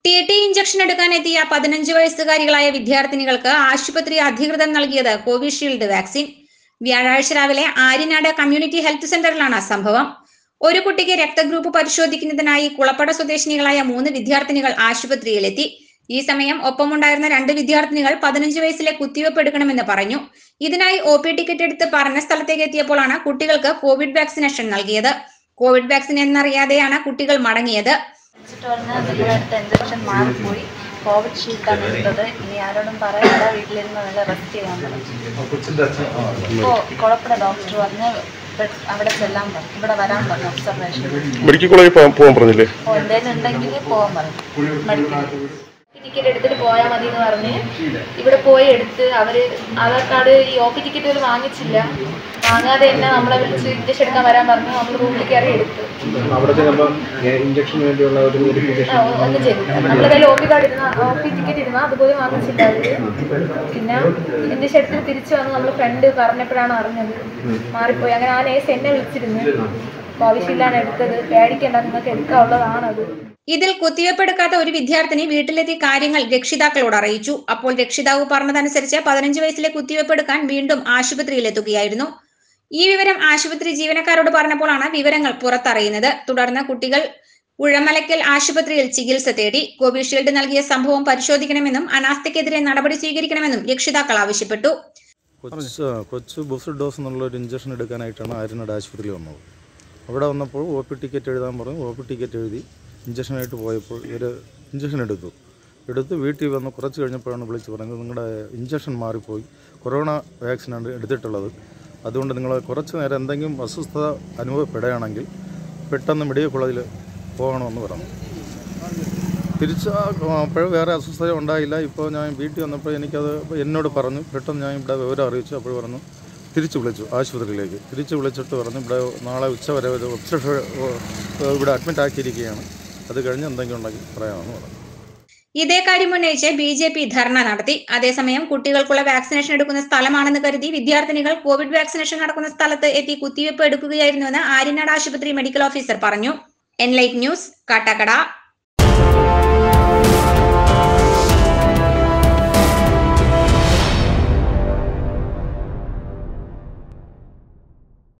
T T injection എടുക്കാനെത്തിയ പതിനഞ്ച് വയസ്സുകാരികളായ വിദ്യാർത്ഥിനികൾക്ക് ആശുപത്രി അധികൃതർ നൽകിയത് കോവിഷീൽഡ് വാക്സിൻ വ്യാഴാഴ്ച രാവിലെ ആര്യനാട് കമ്മ്യൂണിറ്റി ഹെൽത്ത് സെന്ററിലാണ് സംഭവം ഒരു കുട്ടിക്ക് രക്തഗ്രൂപ്പ് പരിശോധിക്കുന്നതിനായി കുളപ്പട സ്വദേശിനികളായ മൂന്ന് വിദ്യാർത്ഥിനികൾ ആശുപത്രിയിലെത്തി ഈ സമയം ഒപ്പമുണ്ടായിരുന്ന രണ്ട് വിദ്യാർത്ഥിനികൾ പതിനഞ്ച് വയസ്സിലെ കുത്തിവയ്പ് എടുക്കണമെന്ന് പറഞ്ഞു ഇതിനായി ഒ പി ടിക്കറ്റ് എടുത്ത് പറഞ്ഞ സ്ഥലത്തേക്ക് എത്തിയപ്പോഴാണ് കുട്ടികൾക്ക് കോവിഡ് വാക്സിനേഷൻ നൽകിയത് കോവിഡ് വാക്സിൻ എന്നറിയാതെയാണ് കുട്ടികൾ മടങ്ങിയത് വെച്ചിട്ട് പറഞ്ഞാൽ നിങ്ങളുടെ അടുത്ത ഇഞ്ചക്ഷൻ മാറിപ്പോയി കോവിഡ് ഷീൽഡാണ് എടുത്തത് ഇനി ആരോടും പറയണ്ട വീട്ടിലിരുന്ന് നല്ല റെസ്റ്റ് ചെയ്യാൻ പറഞ്ഞു ഇപ്പോൾ കുഴപ്പമില്ല ഡോക്ടർ പറഞ്ഞ് ബെ- അവിടെ ചെല്ലാൻ പറഞ്ഞു ഇവിടെ വരാൻ പറഞ്ഞു ഒബ്സർവേഷൻ മെഡിക്കൽ കോളേജിൽ പോകാൻ പോകാൻ പറഞ്ഞില്ലേ അപ്പോൾ എന്തെങ്കിലും ഉണ്ടെങ്കിൽ പോകാൻ പറഞ്ഞു മെഡിക്കൽ ടിക്കറ്റ് എടുത്തിട്ട് പോയാൽ മതി എന്ന് പറഞ്ഞ് ഇവിടെ പോയി എടുത്ത് അവർ ആധാർ കാർഡ് ഈ ഒ പി ടിക്കറ്റ് പോലും വാങ്ങിച്ചില്ല വാങ്ങാതെ തന്നെ നമ്മളെ വിളിച്ച് ഇഞ്ചക്ഷൻ എടുക്കാൻ വരാൻ പറഞ്ഞു നമ്മൾ റൂമിൽ കയറി എടുത്തു അവിടെ ചെന്നപ്പം ഇഞ്ചക്ഷന് വേണ്ടിയുള്ള ഒരു നോട്ടിഫിക്കേഷൻ ആ, ഒന്നും ചെയ്തില്ല നമ്മളെ കയ്യിൽ ഒ പി കാർഡ് ഇരുന്ന ഒ പി ടിക്കറ്റ് ഇരുന്ന അതുപോലെ വാങ്ങിച്ചില്ല അവര് പിന്നെ എന്റെ ഷെഡിൽ തിരിച്ചു വന്ന് നമ്മൾ ഫ്രണ്ട് പറഞ്ഞപ്പോഴാണ് അറിഞ്ഞത് മാറിപ്പോയി അങ്ങനെ ആ നേഴ്സ് എന്നെ വിളിച്ചിരുന്നു ആവശ്യമില്ലാണ് എടുത്തത് പേടിക്കേണ്ട നിങ്ങൾക്ക് എടുക്കാനുള്ളതാണത് ഇതിൽ കുത്തിവയ്പ് എടുക്കാത്ത ഒരു വിദ്യാർത്ഥിനി വീട്ടിലെത്തി കാര്യങ്ങൾ രക്ഷിതാക്കളോട് അറിയിച്ചു അപ്പോൾ രക്ഷിതാവ് പറഞ്ഞതനുസരിച്ച് പതിനഞ്ച് വയസ്സിലെ കുത്തിവയ്പ് എടുക്കാൻ വീണ്ടും ആശുപത്രിയിലെത്തുകയായിരുന്നു ഈ വിവരം ആശുപത്രി ജീവനക്കാരോട് പറഞ്ഞപ്പോഴാണ് വിവരങ്ങൾ പുറത്തറിയുന്നത് തുടർന്ന് കുട്ടികൾ ഉഴമലക്കൽ ആശുപത്രിയിൽ ചികിത്സ തേടി കോവിഷീൽഡ് നൽകിയ സംഭവം പരിശോധിക്കണമെന്നും അനാസ്ഥയ്ക്കെതിരെ നടപടി സ്വീകരിക്കണമെന്നും രക്ഷിതാക്കൾ ആവശ്യപ്പെട്ടു കൊച്ച് കൊച്ച് ബൂസ്റ്റർ ഡോസ് എന്നുള്ള ഒരു ഇഞ്ചക്ഷൻ എടുക്കാനായിട്ടാണ് ആര്യനാട് ആശുപത്രിയിൽ വന്നത് അവിടെ വന്നപ്പോൾ ഒ പി ടിക്കറ്റ് എഴുതാൻ പറഞ്ഞു ഒ പി ടിക്കറ്റ് എഴുതി ഇഞ്ചക്ഷനായിട്ട് പോയപ്പോൾ ഇവർ ഇഞ്ചക്ഷൻ എടുത്തു എടുത്ത് വീട്ടിൽ വന്ന് കുറച്ച് കഴിഞ്ഞപ്പോഴാണ് വിളിച്ച് പറഞ്ഞത് നിങ്ങളുടെ ഇഞ്ചക്ഷൻ മാറിപ്പോയി കൊറോണ വാക്സിനാണ് എടുത്തിട്ടുള്ളത് അതുകൊണ്ട് നിങ്ങൾ കുറച്ച് നേരം എന്തെങ്കിലും അസ്വസ്ഥത അനുഭവപ്പെടുകയാണെങ്കിൽ പെട്ടെന്ന് മെഡിക്കൽ കോളേജിൽ പോകണമെന്ന് പറഞ്ഞു തിരിച്ച് അപ്പോൾ വേറെ അസ്വസ്ഥത ഉണ്ടായില്ല ഇപ്പോൾ ഞാൻ വീട്ടിൽ വന്നപ്പോൾ എനിക്കത് എന്നോട് പറഞ്ഞു പെട്ടെന്ന് ഞാൻ ഇവിടെ വിവരം അറിയിച്ചു അപ്പോൾ പറഞ്ഞു തിരിച്ചു വിളിച്ചു ആശുപത്രിയിലേക്ക് തിരിച്ചു വിളിച്ചിട്ട് പറഞ്ഞു ഇവിടെ നാളെ ഉച്ച വരെ ഒരു ഒബ്സർവർ ഇവിടെ അഡ്മിറ്റ് ആക്കിയിരിക്കുകയാണ് അത് കഴിഞ്ഞ് എന്തെങ്കിലും ഉണ്ടെങ്കിൽ പറയാമെന്ന് പറഞ്ഞു ഇതേ കാര്യം ഉന്നയിച്ച് ബി ജെ പി ധർണ നടത്തി അതേസമയം കുട്ടികൾക്കുള്ള വാക്സിനേഷൻ എടുക്കുന്ന സ്ഥലമാണെന്ന് കരുതി വിദ്യാർത്ഥിനികൾ കോവിഡ് വാക്സിനേഷൻ നടക്കുന്ന സ്ഥലത്ത് എത്തി കുത്തിവയ്പ് എടുക്കുകയായിരുന്നുവെന്ന് ആര്യനാട് ആശുപത്രി മെഡിക്കൽ ഓഫീസർ പറഞ്ഞു എൻലൈറ്റ് ന്യൂസ് കാട്ടാക്കട